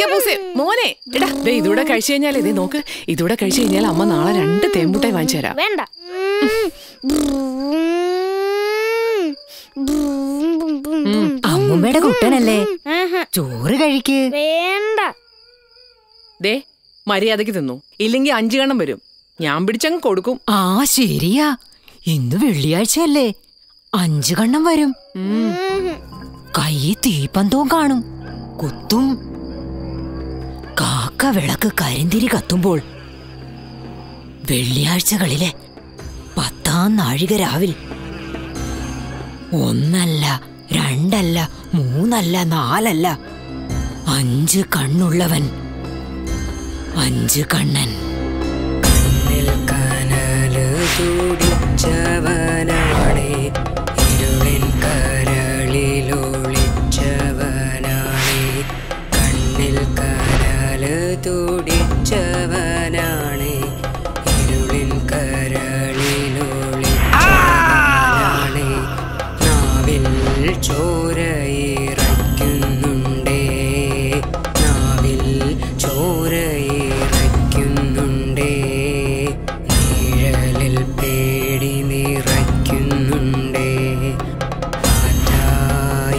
പൂസേ മോനെ എടാ ദേ ഇതൂടെ കഴിച്ചു കഴിഞ്ഞാൽ ഇതേ നോക്ക് ഇതൂടെ കഴിച്ചു കഴിഞ്ഞാൽ അമ്മ നാളെ രണ്ട് തേമ്പുട്ടായി വാങ്ങിച്ചു തരാം വേണ്ട അമ്മുമ്മയുടെ കുട്ടനല്ലേ ആഹാ, ചോറ് കഴിക്ക് വേണ്ട ദേ മര്യാദക്ക് തിന്നു ഇല്ലെങ്കിൽ അഞ്ചു കണ്ണം വരും ഞാൻ പിടിച്ചങ്ങ് കൊടുക്കും ആ ശരിയാ ഇന്ന് വെള്ളിയാഴ്ചയല്ലേ അഞ്ചു കണ്ണം വരും കൈ തീപ്പന്തവും കാണും കുത്തും കാക്ക വിളക്ക് കരിന്തിരി കത്തുമ്പോൾ വെള്ളിയാഴ്ചകളിലെ പത്താം നാഴിക രാവിൽ ഒന്നല്ല രണ്ടല്ല മൂന്നല്ല നാലല്ല അഞ്ച് കണ്ണുള്ളവൻ അഞ്ച് കണ്ണൻ കണ്ണിൽ കനല് തുടിച്ചവനാണേ ഇരുളിൻ കരളിലൊളിച്ചവനാണേ കണ്ണിൽ കനല് തുടിച്ചവനാണേ ഇരുളിൻ കരളിലൊളിച്ചവനാണേ നാവിൽ ചോരയിറയ്ക്കുന്നുണ്ടേ നാവിൽ ചോരയിറയ്ക്കുന്നുണ്ടേ നിഴലിൽ പേടി നിറയ്ക്കുന്നുണ്ടേ കാറ്റായി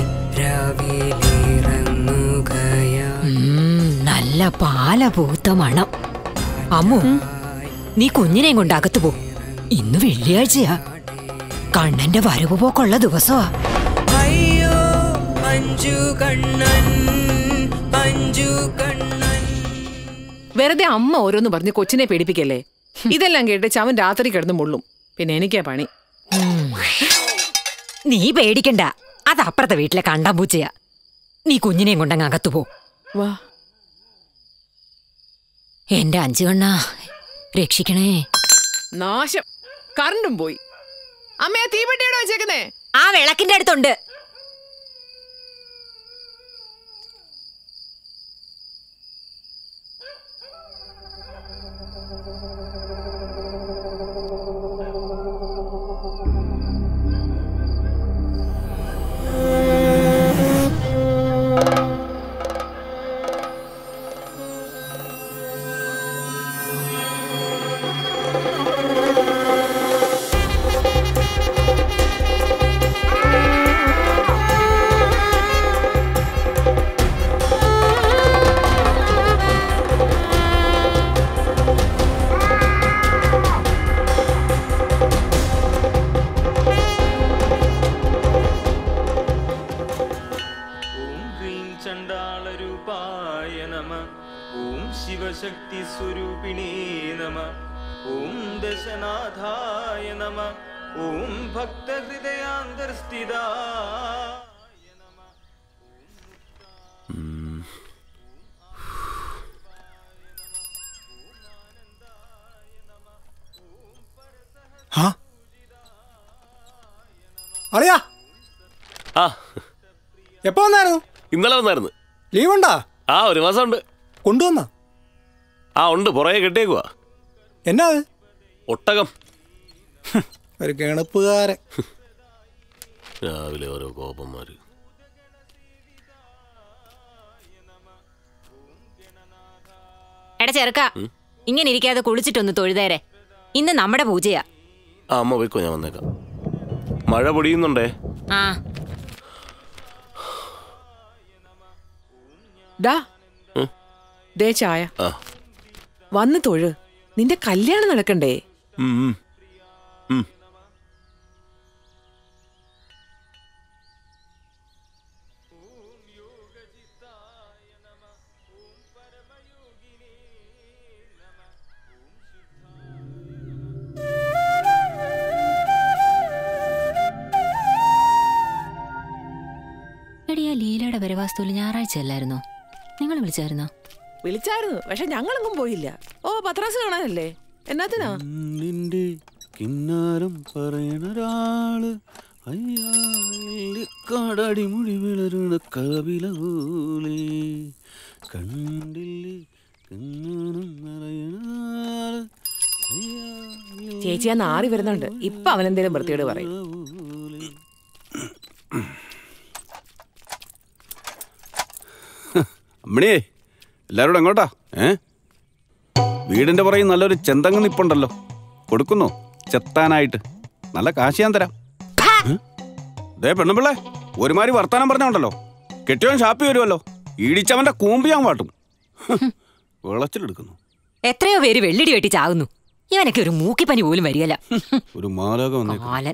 രാവിലിറങ്ങുകയാ ഉം, നല്ല പാല പൂത്ത മണം അമ്മു നീ കുഞ്ഞിനെയും കൊണ്ട് അകത്ത് പോ ഇന്ന് വെള്ളിയാഴ്ചയാ കണ്ണന്റെ വരവ് പോക്കുള്ള ദിവസമാ അയ്യോ അഞ്ചു കണ്ണൻ അഞ്ചു കണ്ണൻ വെറുതെ അമ്മ ഓരോന്ന് പറഞ്ഞ് കൊച്ചിനെ പേടിപ്പിക്കല്ലേ ഇതെല്ലാം കേട്ട് ചവൻ രാത്രി കിടന്ന് മുള്ളും പിന്നെ എനിക്കാ പണി നീ പേടിക്കണ്ട അത് അപ്പുറത്തെ വീട്ടിലെ കണ്ടാമ്പൂച്ചയാ നീ കുഞ്ഞിനെയും കൊണ്ടങ്ങ് അകത്തു പോ വാ എന്റെ അഞ്ചു കണ്ണാ രക്ഷിക്കണേ നാശം കറണ്ടും പോയി അമ്മയെ തീപ്പെട്ടിയുടെ വെച്ചേക്കുന്നേ ആ വിളക്കിന്റെ അടുത്തുണ്ട് ഓം ഹ്രീം ചണ്ടാളരൂപായ നമ ഓം ശിവശക്തി സ്വരൂപിണേ നമ ഓം ദശനാഥായ നമ ഓം ഭക്തഹൃദയാന്തർസ്ഥിതായ നമ ആ അളിയാ ആ എപ്പോ വന്നായിരുന്നു ഇന്നലെ വന്നായിരുന്നു ലീവ് ഉണ്ടാ ആ ഒരു മാസം ഉണ്ട് കൊണ്ടുവന്ന ആ ഉണ്ട് പുറകെ കെട്ടിയേക്കുവാ എന്നാ അത് ഒട്ടകം ഒരു കിണപ്പുകാരൻ രാവിലെ ഓരോ കോപ്പന്മാര് എടാ ചെറുക്ക ഇങ്ങനെ ഇരിക്കാതെ കുളിച്ചിട്ടൊന്ന് തൊഴുതേരെ ഇന്ന് നമ്മുടെ പൂജയാ ആ അമ്മ പോയിക്കോ ഞാൻ വന്നേക്കാം മഴ പൊടിയുന്നുണ്ടേ ആ ഡാ ദേ ചായ ആ വന്ന് തൊഴു നിന്റെ കല്യാണം നടക്കണ്ടേ ഉം, ഉം. ഉം. എടിയാ ലീലയുടെ വരവാസ്തുവിൽ ഞായറാഴ്ച അല്ലായിരുന്നോ നിങ്ങൾ വിളിച്ചായിരുന്നോ വിളിച്ചായിരുന്നു പക്ഷെ ഞങ്ങളെങ്ങും പോയില്ല ഓ പത്രാസ് കാണാനല്ലേ എന്നാത്തിനാ നിന്റെ കിന്നാരം പറയണൊരാള് അയ്യാ കാടാടി മുടി വിളരണ കവില പോലെ കണ്ടില്ലേ കിന്നാരം പറയണൊരാള് അയ്യാ ചേച്ചി ആ നാറി വരുന്നുണ്ട് ഇപ്പൊ അവനെന്തേലും വൃത്തിയോട് പറയും പോലെ അമ്മണിയേ എല്ലാവരോടും എങ്ങോട്ടാ ഏ വീടിന്റെ പുറകിൽ നല്ലൊരു ചെന്തങ്ങ് നിപ്പുണ്ടല്ലോ കൊടുക്കുന്നോ ചെത്താനായിട്ട് നല്ല കാശ് ഞാൻ തരാം ഏ? ദേ പെണ്ണുപിള്ളേ ഒരുമാതിരി വർത്താനം പറഞ്ഞോണ്ടല്ലോ കെട്ടിയോൻ ഷാപ്പി വരുമല്ലോ ഇടിച്ചവന്റെ കൂമ്പ് ഞാൻ വാട്ടും ഹ്, വിളച്ചിലെടുക്കുന്നു എത്രയോ പേര് വെള്ളിടി വെട്ടി ചാകുന്നു ഇവനൊക്കെ ഒരു മൂക്കിപ്പനി പോലും വരികല ഒരു മാലാക വന്നേക്കും കാലൻ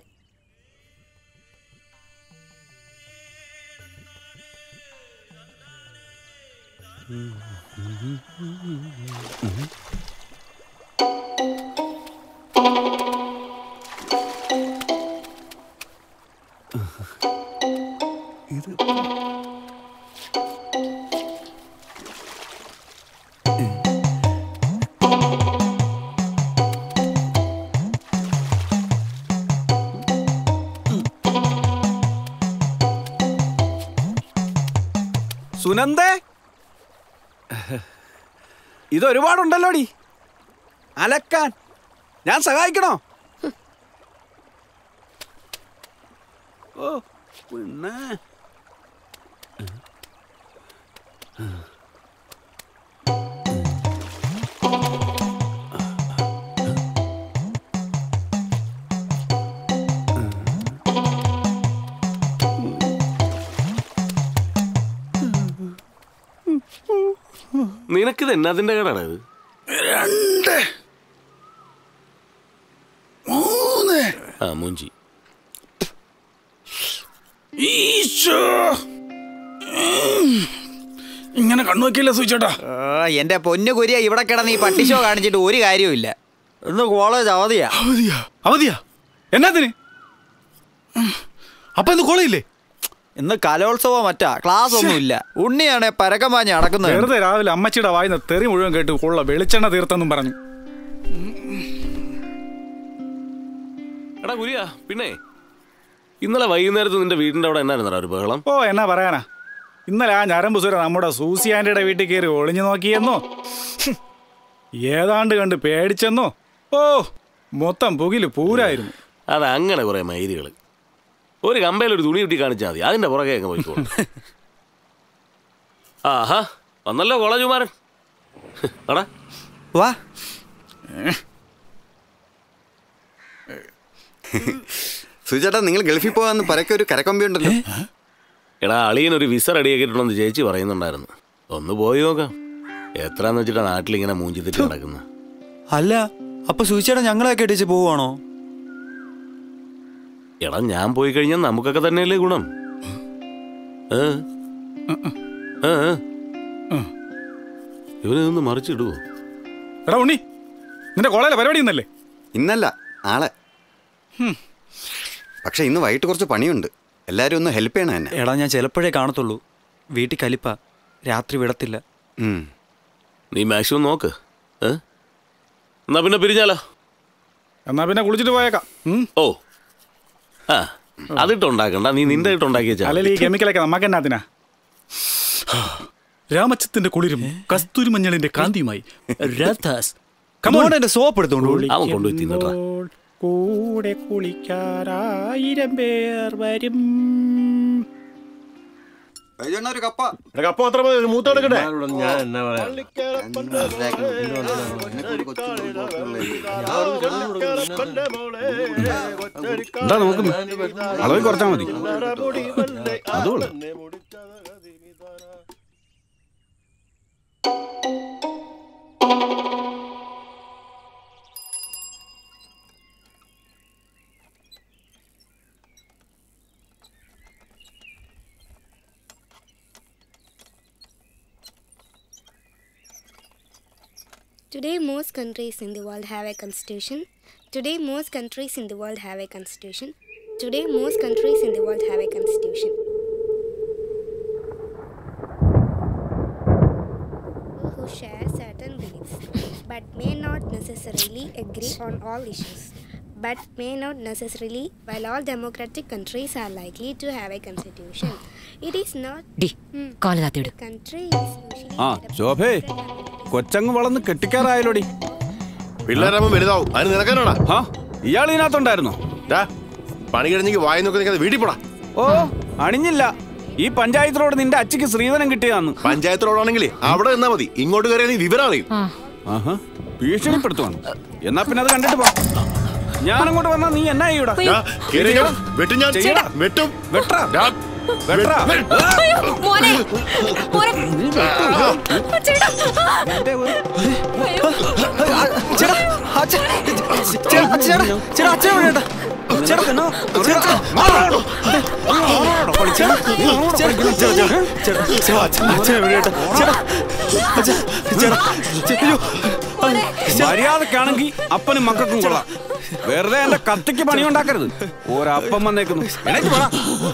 സുനന്ദേ ഇത് ഒരുപാടുണ്ടല്ലോടി അലക്കാൻ ഞാൻ സഹായിക്കണോ ഓ പിന്നെ നിനക്കിത് എന്നാതിന്റെ കേടാണ് ഇത് രണ്ട് മൂന്ന് ആ മൂഞ്ചി ഈശോ ഉം. ഇങ്ങനെ കണ്ണു നോക്കിയല്ലേ സൂചിച്ചേട്ടാ ആ, എന്റെ പൊന്നു കുരിയ ഇവിടെ കിടന്ന് ഈ പട്ടി ഷോ കാണിച്ചിട്ട് ഒരു കാര്യവും ഇല്ല ഇന്ന് കോളേജ് അവധിയാ അവധിയാ അവധിയാ എന്നാത്തിന് ഉം. അപ്പൊ ഇന്ന് കോളേജില്ലേ ഇന്ന് കലോത്സവം മറ്റാ ക്ലാസ് ഒന്നും ഇല്ല ഉണ്ണിയാണെ പരക്കം പാഞ്ഞ് നടക്കുന്നത് വെറുതെ രാവിലെ അമ്മച്ചിയുടെ വായിന്ന് തെറി മുഴുവൻ കേട്ട് കൊള്ള വെളിച്ചെണ്ണ തീർത്തെന്നും പറഞ്ഞു എടാ കുരിയ പിന്നെ ഇന്നലെ വൈകുന്നേരത്ത് നിന്റെ വീടിന്റെ അവിടെ എന്നായിരുന്നടാ ഒരു ബഹളം ഓ എന്നാ പറയാനാ ഇന്നലെ ആ ഞരമ്പ് സുര നമ്മുടെ സൂസി ആന്റിയുടെ വീട്ടിൽ കയറി ഒളിഞ്ഞു നോക്കിയെന്നോ ഹും. ഏതാണ്ട് കണ്ട് പേടിച്ചെന്നോ ഓ മൊത്തം പുകില് പൂരായിരുന്നു അത് അങ്ങനെ കുറെ മൈരികൾ ഒരു കമ്പയിൽ ഒരു തുണി കിട്ടി കാണിച്ചാൽ മതി അതിന്റെ പുറകെ അങ്ങ് പോയിക്കോളും ആഹാ വന്നല്ലോ കോളേജുമാരൻ എടാ വാ സുചേട്ടാ നിങ്ങൾ ഗൾഫിൽ പോകാന്ന് പരക്കെ ഒരു കരക്കൊമ്പി ഉണ്ടല്ലോ എടാ അളിയൻ ഒരു വിസ റെഡിയാക്കിയിട്ടുണ്ടെന്ന് ചേച്ചി പറയുന്നുണ്ടായിരുന്നു ഒന്ന് പോയി നോക്കാം എത്രാന്ന് വെച്ചിട്ടാ നാട്ടിൽ ഇങ്ങനെ മൂഞ്ചിത്തിട്ട് നടക്കുന്നത് അല്ല അപ്പൊ സൂചിച്ചേട്ടൻ ഞങ്ങളെയൊക്കെ ഇടിച്ച് പോവാണോ എടാ ഞാൻ പോയി കഴിഞ്ഞാൽ നമുക്കൊക്കെ തന്നെയല്ലേ ഗുണം ഏ? ഏ? ഇവനെ നിന്ന് മറിച്ചിടുവോ എടാ ഉണ്ണി നിന്റെ കോളേജിലെ പരിപാടി ഇന്നല്ലേ ഇന്നല്ല നാളെ പക്ഷെ ഇന്ന് വൈകിട്ട് കുറച്ച് പണിയുണ്ട് എല്ലാരും ഒന്ന് ഹെൽപ്പ് ചെയ്യണം എന്നെ എടാ ഞാൻ ചിലപ്പോഴേ കാണത്തുള്ളൂ വീട്ടിൽ കലിപ്പ രാത്രി വിടത്തില്ല ഉം. നീ മാക്സിമം നോക്ക് ഏ? എന്നാ പിന്നെ പിരിഞ്ഞാലോ എന്നാ പിന്നെ കുളിച്ചിട്ട് പോയേക്കാം ഉം. ഓ ആ അതിട്ടുണ്ടാക്കണ്ട നീ നിന്റെ ഇട്ടുണ്ടാക്കി വെച്ചാ അല്ലെങ്കിൽ ഈ കെമിക്കലൊക്കെ നമുക്ക് എന്നാത്തിനാ രാമച്ചത്തിന്റെ കുളിരും കസ്തൂരി മഞ്ഞളിന്റെ കാന്തിയുമായി രഥാസ് Come on. എന്റെ സോപ്പ് എടുത്തോണ്ട് പോയി. അവൻ കൊണ്ടുപോയി തിന്നട്ടാ കുളിക്കുമ്പോൾ കൂടെ കുളിക്കാറായിരം പേർ വരും വൈജണ്ണ ഒരു കപ്പ കപ്പ മാത്രം മതി മൂത്ത എടുക്കട്ടെ ഞാൻ എന്നാ പറയാ എന്താ നോക്കുന്നു അളവിൽ കുറച്ചാ മതി അതുകൊള്ളു Today, most countries in the world have a constitution. Today, most countries in the world have a constitution. Today, most countries in the world have a constitution. Who share certain beliefs, but may not necessarily agree on all issues. But may not necessarily, while all democratic countries are likely to have a constitution. It is not. ഡി കാല് താത്തിയിട് The country is usually. ആ made up of ശോഭേ different communities. കൊച്ചങ്ങ് വളർന്ന് കെട്ടിക്കാറായാലോടി പിള്ളേരാകുമ്പോൾ വലുതാവും അതിന് നിനക്കാനാടാ ആ ഇയാൾ ഇതിനകത്തുണ്ടായിരുന്നോ ഡാ പണി കഴിഞ്ഞെങ്കിൽ വായി നോക്കി നിൽക്കാതെ വീട്ടിൽ പോടാ ഓ അണിഞ്ഞില്ല ഈ പഞ്ചായത്ത് റോഡ് നിന്റെ അച്ഛക്ക് ശ്രീധരൻ കിട്ടിയതാന്ന് പഞ്ചായത്ത് റോഡാണെങ്കിൽ അവിടെ നിന്നാ മതി ഇങ്ങോട്ട് കയറിയാൽ നീ വിവരം അറിയും ആഹാ ഭീഷണിപ്പെടുത്തുവാണ് എന്നാ പിന്നെ അത് കണ്ടിട്ട് പോ ഞാൻ അങ്ങോട്ട് വന്നാ നീ എന്നാ ഇവിടെ ഡാ, കേറി ഞാൻ വെട്ടും ഞാൻ ചെയ്യടാ. വെട്ടും വെട്രാ ഡാ, വെട്രാ മോനെ മോനെ ചേട്ടാ ചേട്ടാ അച്ഛ ചേട്ടാ ചേട്ടാ ചേട്ടാ അച്ഛൻ എവിടെയാ ചേട്ടാ എന്നാ ചേട്ടാ മര്യാദക്കാണെങ്കിൽ അപ്പനും മക്കൾക്കും കൊള്ളാം വെറുതെ എന്റെ കത്തിക്ക് പണിയുണ്ടാക്കരുത് ഒരപ്പം വന്നേക്കുന്നു എണീറ്റ് പോടാ.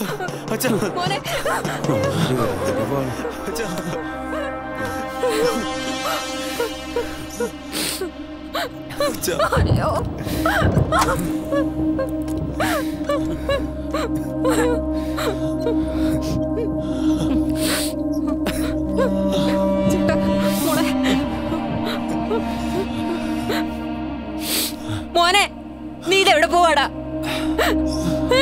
മോനെ നീ ഇതെവിടെ പോവാടാ ഏ?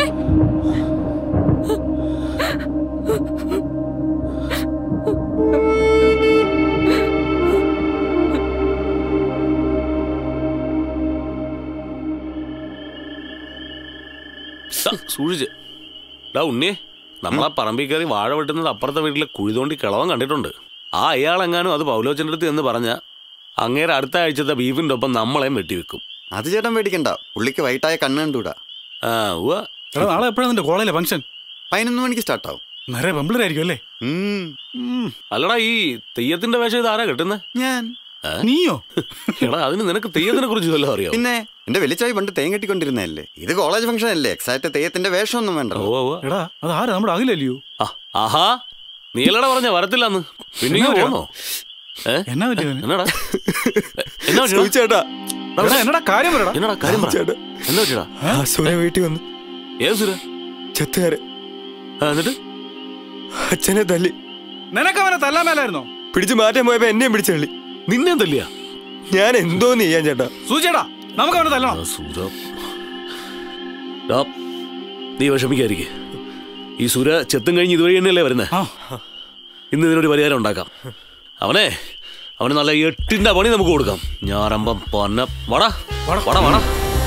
ദാ, സൂക്ഷിച്ച് ഡാ ഉണ്ണിയെ നമ്മളാ പറമ്പിൽ കയറി വാഴ വെട്ടുന്നത് അപ്പുറത്തെ വീട്ടിലെ കുഴി തോണ്ടി കിളവൻ കണ്ടിട്ടുണ്ട് ആ അയാളെങ്ങാനും അത് പൗലോച്ചൻ്റെ അടുത്ത് എന്ന് പറഞ്ഞ അങ്ങേരെ അടുത്ത ആഴ്ചത്തെ ബീഫിൻ്റെ ഒപ്പം നമ്മളെയും വെട്ടിവെക്കും അത് ചേട്ടൻ പേടിക്കണ്ട പുള്ളിക്ക് വൈകിട്ടായ കണ്ണ് കണ്ടൂടാ ആ ഉവ്വ എടാ നാളെ എപ്പോഴാണ് നിന്റെ കോളേജിലെ ഫംഗ്ഷൻ പതിനൊന്ന് മണിക്ക് സ്റ്റാർട്ട് ആവും നിറയെ പെമ്പിളരായിരിക്കും അല്ലേ അല്ലടാ ഈ തെയ്യത്തിന്റെ വേഷം ഇത് ആരാ കെട്ടുന്നത് ഞാൻ നീയോ എടാ അതിന് നിനക്ക് തെയ്യത്തിനെ കുറിച്ച് വല്ലതും അറിയോ പിന്നെ എന്റെ വലിച്ചായി പണ്ട് തേൻ കെട്ടിക്കൊണ്ടിരുന്നല്ലേ ഇത് കോളേജ് ഫംഗ്ഷൻ അല്ലേ എക്സാക്ട് തെയ്യത്തിന്റെ വേഷമൊന്നും വേണ്ട എടാ അത് ആരാ നമ്മുടെ അഖിലല്ലയോ ആഹാ നീലടാ പറഞ്ഞ വരത്തില്ലെന്ന് പിന്നെ ഇങ്ങ് പോന്നോ ഏ? എന്നാ പറ്റിയത് എന്നാടാ എന്നാ പറ്റിയെടാ? ചേട്ടാ എടാ, എന്നടാ കാര്യം പറയടാ എന്നടാ കാര്യം പറ ചേട്ടാ. എന്താ പറ്റിയടാ ആ സുര വീട്ടിൽ വന്നു ഏത് സുര ചെത്തുകാര് ആ, എന്നിട്ട് അച്ഛനെ തല്ലി നിനക്ക് അവനെ തല്ലാൻ മേലായിരുന്നോ പിടിച്ചു മാറ്റാൻ പോയപ്പോ എന്നെയും പിടിച്ചു തള്ളി നിന്നെ തല്ലിയാ ഞാൻ എന്തോന്ന് ചെയ്യാൻ ചേട്ടാ സൂചേടാ നമുക്ക് അവനെ തല്ലണം സുര ഡാ, നീ വിഷമിക്കാതിരിക്കെ ഈ സുര ചെത്തും കഴിഞ്ഞ് ഇതുവഴി തന്നെയല്ലേ വരുന്നേ ഇന്ന് ഇതിനൊരു പരിഹാരം ഉണ്ടാക്കാം അവനെ അവന് നല്ല എട്ടിന്റെ പണി നമുക്ക് കൊടുക്കാം ഞാറമ്പം പൊന്ന വടാ വടാ വടാ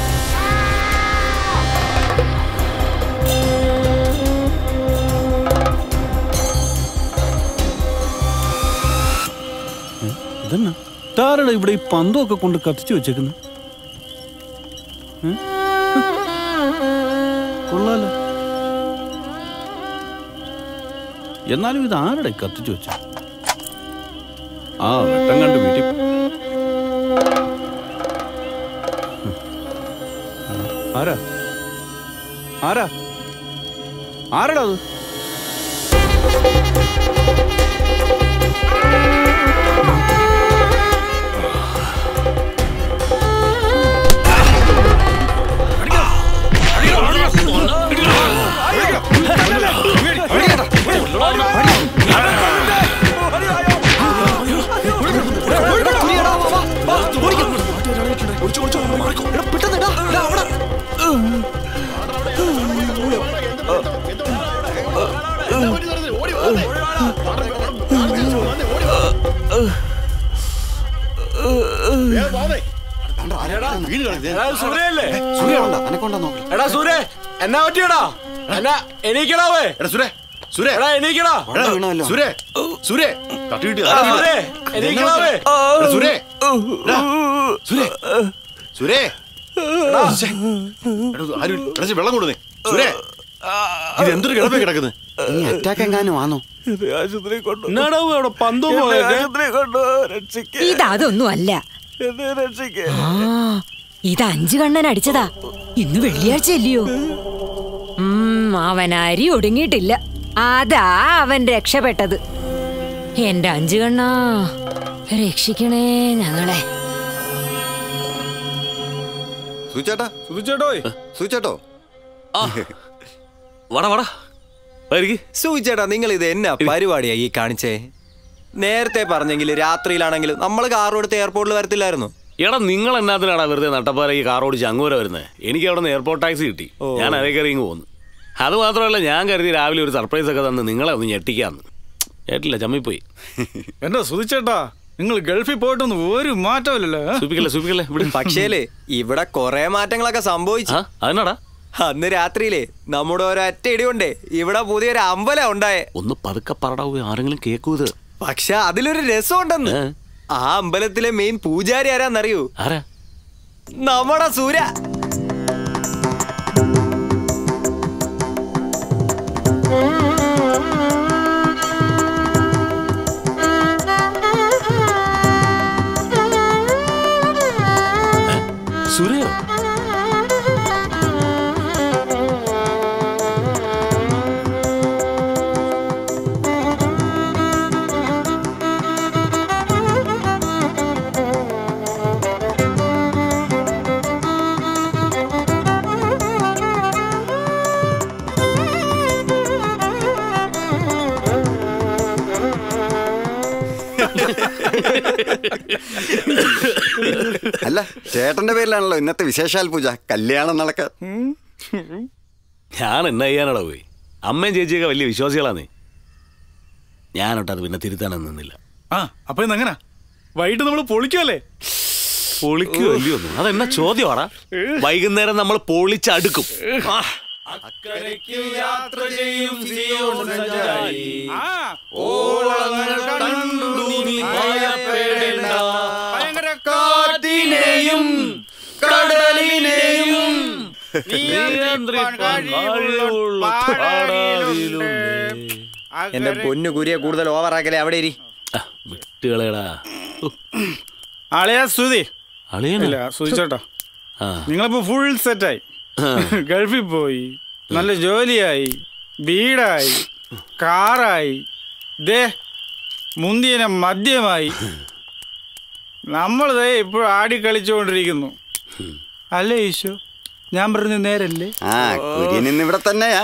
ഇതെന്നാ താരടാ ഇവിടെ ഈ പന്തമൊക്കെ കൊണ്ട് കത്തിച്ചു വെച്ചേക്കുന്നു കൊള്ളാലോ എന്നാലും ഇത് ആരുടെ കത്തിച്ചു വെച്ച ആ വെട്ടം കണ്ട് വീട്ടിൽ ഉം. ആരാ ആരാ ആരാടാ അത് എടാ സൂര്യ എന്നാ പറ്റിയടാ എന്നാ എണീക്കടാവേ എടാ സുരേ സുരേ എടാ എണീക്കടാ എടാ, വീണല്ലോ. സുരേ സുരേ തട്ടിയിട്ട് എടാ, സുരേ എണീക്കടാവേ എടാ, സുരേ എടാ, സുരേ സുരേ എടാ, ശ്ശെ. എടാ, ആരും എടാ, ശ്ശെ, വെള്ളം കൊണ്ടുവന്നേ സുരേ ഇത് എന്തൊരു കിടപ്പേ കിടക്കുന്നത് ഇനി അറ്റാക്ക് എങ്ങാനും ആണോ അവിടെ പന്തം ഇതൊന്നും അല്ല ആ ഇത് അഞ്ചു കണ്ണൻ അടിച്ചതാ ഇന്ന് വെള്ളിയാഴ്ച അല്ലയോ ഉം, അവൻ അരി ഒടുങ്ങിയിട്ടില്ല അതാ അവൻ രക്ഷപ്പെട്ടത് എന്റെ അഞ്ചു കണ്ണാ രക്ഷിക്കണേ ഞങ്ങളെ സൂചേട്ടാ സുധിച്ചേട്ടോ സൂചേട്ടോ വടാ വടാ സൂചേട്ടാ നിങ്ങൾ ഇത് എന്നാ പരിപാടിയാ ഈ കാണിച്ചേ നേരത്തെ പറഞ്ഞെങ്കിൽ രാത്രിയിലാണെങ്കിലും നമ്മൾ കാർ എടുത്ത് എയർപോർട്ടിൽ വരത്തില്ലായിരുന്നു എടാ നിങ്ങൾ എന്നാത്തിനാടാ വെറുതെ നട്ടപ്പാര ഈ കാർ ഓടിച്ച് അങ്ങ് വരെ വരുന്നത് എനിക്ക് അവിടെ നിന്ന് എയർപോർട്ട് ടാക്സി കിട്ടി ഞാൻ അതേ കയറി ഇങ്ങ് പോന്നു അത് മാത്രമല്ല ഞാൻ കരുതി രാവിലെ ഒരു സർപ്രൈസ് ഒക്കെ തന്ന് നിങ്ങളെ ഒന്ന് ഞെട്ടിക്കാന്ന് കേട്ടില്ല ചമ്മിപ്പോയി എന്റെ സുധിച്ചേട്ടാ നിങ്ങൾ ഗൾഫിൽ പോയിട്ടൊന്നും ഒരു മാറ്റമില്ലല്ലോ ഏ? സൂപ്പിക്കല്ലേ സൂപ്പിക്കല്ലേ ഇവിടെ പക്ഷേലേ ഇവിടെ കൊറേ മാറ്റങ്ങളൊക്കെ സംഭവിച്ചു അതിനാടാ അന്ന് രാത്രിയിലേ നമ്മുടെ ഒരൊറ്റ ഇടികൊണ്ടേ ഇവിടെ പുതിയൊരു അമ്പലം ഉണ്ടായേ ഒന്ന് പതുക്കെ പറടാവൂ ആരെങ്കിലും കേൾക്കൂത് പക്ഷെ അതിലൊരു രസമുണ്ടെന്ന് ആ അമ്പലത്തിലെ മെയിൻ പൂജാരി ആരാന്നറിയൂ ആരാ നമ്മുടെ സൂര്യ സുരയോ അല്ല ചേട്ടന്റെ പേരിലാണല്ലോ ഇന്നത്തെ വിശേഷാൽ പൂജ കല്യാണം നടക്ക ഞാൻ എന്നാ ചെയ്യാനാടാ പോയി അമ്മയും ചേച്ചിയൊക്കെ വലിയ വിശ്വാസികളാന്നേ ഞാനോട്ട് അത് പിന്നെ തിരുത്താനൊന്നും നിന്നില്ല ആ അപ്പൊ ഇന്നെങ്ങനാ വൈകിട്ട് നമ്മൾ പൊളിക്കുമല്ലേ പൊളിക്കോ അല്ലയോ ഒന്നും അതെന്നാ ചോദ്യമാടാ വൈകുന്നേരം നമ്മൾ പൊളിച്ചടുക്കും ആ, യാത്ര ചെയ്യും ഓളങ്ങൾ കണ്ടു നീ ഭയപ്പെടേണ്ട ഭയങ്കര കാറ്റിനെയും കടലിനെയും നിയന്ത്രിപ്പാൻ കഴിവുള്ള പാടയിലുണ്ട്. എന്റെ പൊന്നു കുരിയെ കൂടുതൽ ഓവറാക്കലേ അവിടെ ഇരി വിട്ടുകളയടാ അളിയാ സ്തുതി അളിയനോ? ഇല്ല സുധിച്ചേട്ടാ ആ. നിങ്ങളിപ്പോ ഫുൾ സെറ്റായി ഗൾഫിൽ പോയി നല്ല ജോലിയായി വീടായി കാറായി ദേ മുന്തിയനെ മദ്യമായി നമ്മൾ ദേ ഇപ്പോഴും ആടി കളിച്ചുകൊണ്ടിരിക്കുന്നു അല്ലേ ഈശോ ഞാൻ പറഞ്ഞ നേരല്ലേ ആ കുര്യൻ ഇന്ന് ഇവിടെ തന്നെയാ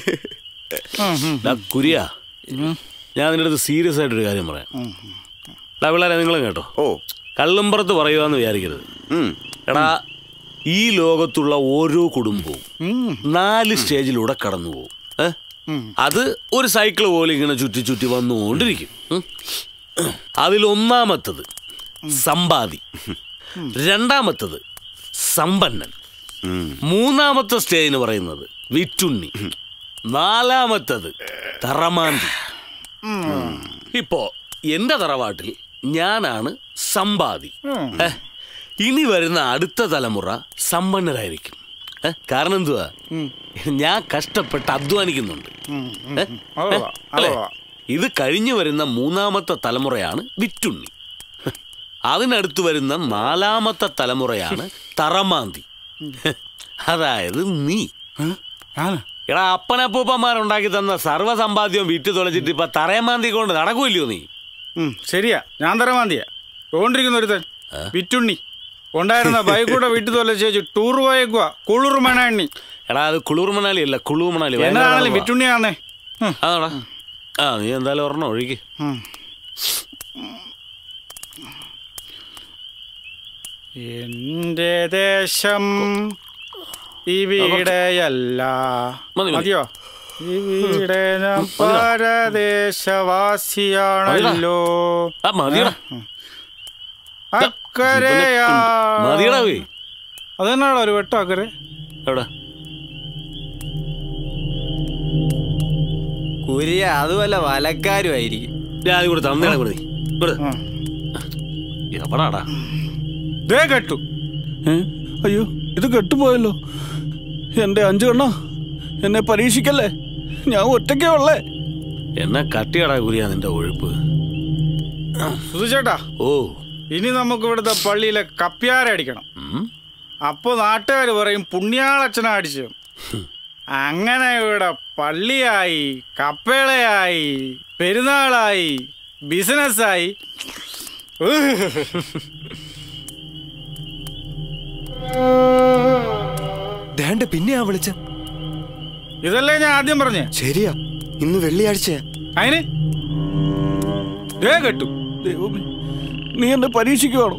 ഡാ, കുരിയാ ഞാൻ നിന്റെ അടുത്ത് സീരിയസ് ആയിട്ടൊരു കാര്യം പറയാം ഡാ പിള്ളേരെ നിങ്ങളും കേട്ടോ ഓ കള്ളുംപുറത്ത് പറയുവാന്ന് വിചാരിക്കരുത് എടാ ഈ ലോകത്തുള്ള ഓരോ കുടുംബവും നാല് സ്റ്റേജിലൂടെ കടന്നു പോകും ഏ? അത് ഒരു സൈക്കിൾ പോലെ ഇങ്ങനെ ചുറ്റി ചുറ്റി വന്നുകൊണ്ടിരിക്കും ഉം. അതിലൊന്നാമത്തത് സമ്പാദി രണ്ടാമത്തത് സമ്പന്നൻ മൂന്നാമത്തെ സ്റ്റേജ് എന്ന് പറയുന്നത് വിറ്റുണ്ണി നാലാമത്തത് തറമാന്തി ഇപ്പോ എന്റെ തറവാട്ടിൽ ഞാനാണ് സമ്പാദി ഏ, ഇനി വരുന്ന അടുത്ത തലമുറ സമ്പന്നരായിരിക്കും ഏ, കാരണം എന്തുവാ ഞാൻ കഷ്ടപ്പെട്ട് അധ്വാനിക്കുന്നുണ്ട് ഏ? അതെ, ഏ? അല്ലേ? അതെ. ഇത് കഴിഞ്ഞു വരുന്ന മൂന്നാമത്തെ തലമുറയാണ് വിറ്റുണ്ണി അതിനടുത്ത് വരുന്ന നാലാമത്തെ തലമുറയാണ് തറമാന്തി അതായത് നീ എടാ അപ്പനപ്പൂപ്പന്മാരുണ്ടാക്കി തന്ന സർവ്വസമ്പാദ്യവും വിറ്റ് തുളച്ചിട്ട് ഇപ്പൊ തറയമാന്തി കൊണ്ട് നടക്കൂല്ലയോ നീ ഉം, ശരിയാ ഞാൻ തരമാന്തിയാ തോണ്ടിരിക്കുന്ന ഒരുത്തൻ വിറ്റുണ്ണി ഉണ്ടായിരുന്ന ബൈക്കൂടെ വീട്ടിൽ തൊല്ല ചേച്ചി ടൂർ പോയേക്കുവാ കുളിർ മണാണ്ണി എടാ അത് കുളിർ മണാലി അല്ല കുളു മണാലി ഭയങ്കര എന്നാണെങ്കിലും തണുപ്പാ. വിറ്റുണ്ണിയാണേ അതാടാ ആ നീ എന്തായാലും ഒരെണ്ണം ഒഴുകി എന്റെ ദേശം ഇവിടെയല്ല മതി, മതി. മതിയോ ഇവിടെ ഞാൻ പരദേശവാസിയാണല്ലോ ആ മതിയടാ അക്കരയാ മതിയടാ വേ അതെന്നാണോ ഒരു വെട്ടം അക്കരെ എവിടെ കുരിയ അതുമല്ല വലക്കാരുമായിരിക്കും ഞാൻ കൂടെ തന്നേടാ കൂടെ നീ ഇവിടെ എവിടാടാ ദേ കെട്ടു ഏ? അയ്യോ ഇത് കെട്ടുപോയല്ലോ എന്റെ അഞ്ചു കണ്ണ എന്നെ പരീക്ഷിക്കല്ലേ ഞാൻ ഒറ്റയ്ക്കേ ഉള്ളേ എന്നെ കട്ടിയടാ കുരിയാ നിന്റെ ഒഴുപ്പ് സുധിച്ചേട്ടാ ഓ ഇനി നമുക്ക് ഇവിടുത്തെ പള്ളിയിലെ കപ്പ്യാര അടിക്കണം അപ്പൊ നാട്ടുകാർ പറയും പുണ്യാളച്ചന അടിച്ചു അങ്ങനെ ഇവിടെ പള്ളിയായി കപ്പേളയായി പെരുന്നാളായി ബിസിനസ്സായി ദേണ്ട പിന്നെയാ വിളിച്ച ഇതല്ലേ ഞാൻ ആദ്യം പറഞ്ഞേ ശരിയാ ഇന്ന് വെള്ളിയാഴ്ചയാ അതിന് ദേ കെട്ടു ദൈവമേ നീ എന്നെ പരീക്ഷിക്കുവാണോ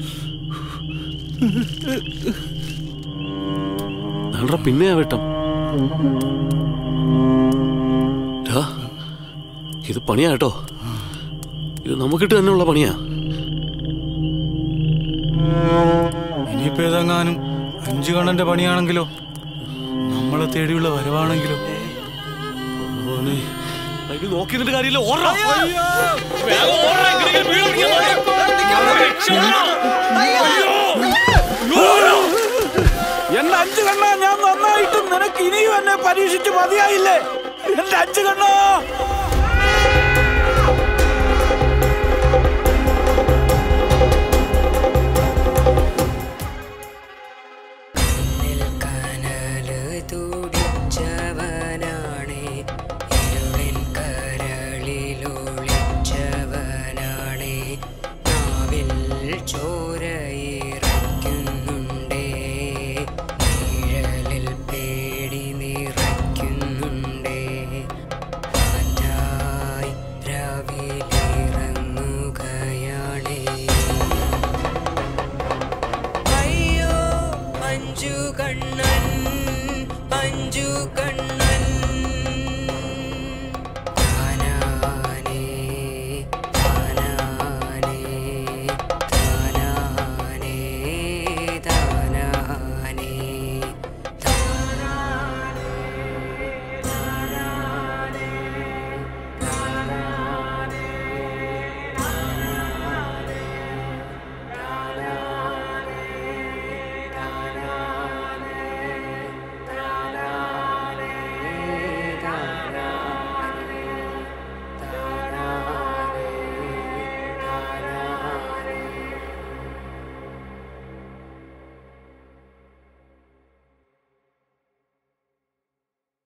നാളെ പിന്നെ വെട്ടം ഡാ, ഇത് പണിയാ കേട്ടോ ഇത് നമുക്കിട്ട് തന്നെയുള്ള പണിയാ ഇനിയിപ്പോ ഏതെങ്ങാനും അഞ്ചു കണ്ണന്റെ പണിയാണെങ്കിലോ നമ്മളെ തേടിയുള്ള വരവാണെങ്കിലോ ഭഗവാനെ, അതിന് നോക്കി നിന്നിട്ട് കാര്യമില്ല ഓടാ വേഗം ഓടാ, എങ്ങനെയെങ്കിലും വീട് പിടിക്കാൻ നോക്ക്. എന്റെ അഞ്ചു കണ്ണ ഞാൻ നന്നായിട്ടും നിനക്ക് ഇനിയും എന്നെ പരീക്ഷിച്ച് മതിയായില്ലേ എന്റെ അഞ്ചു കണ്ണോ കനല് തുടിച്ചവനാണേ ഇരുളിൻ കരളിലൊളിച്ചവനാണേ നാവിൽ ചോരയിൽ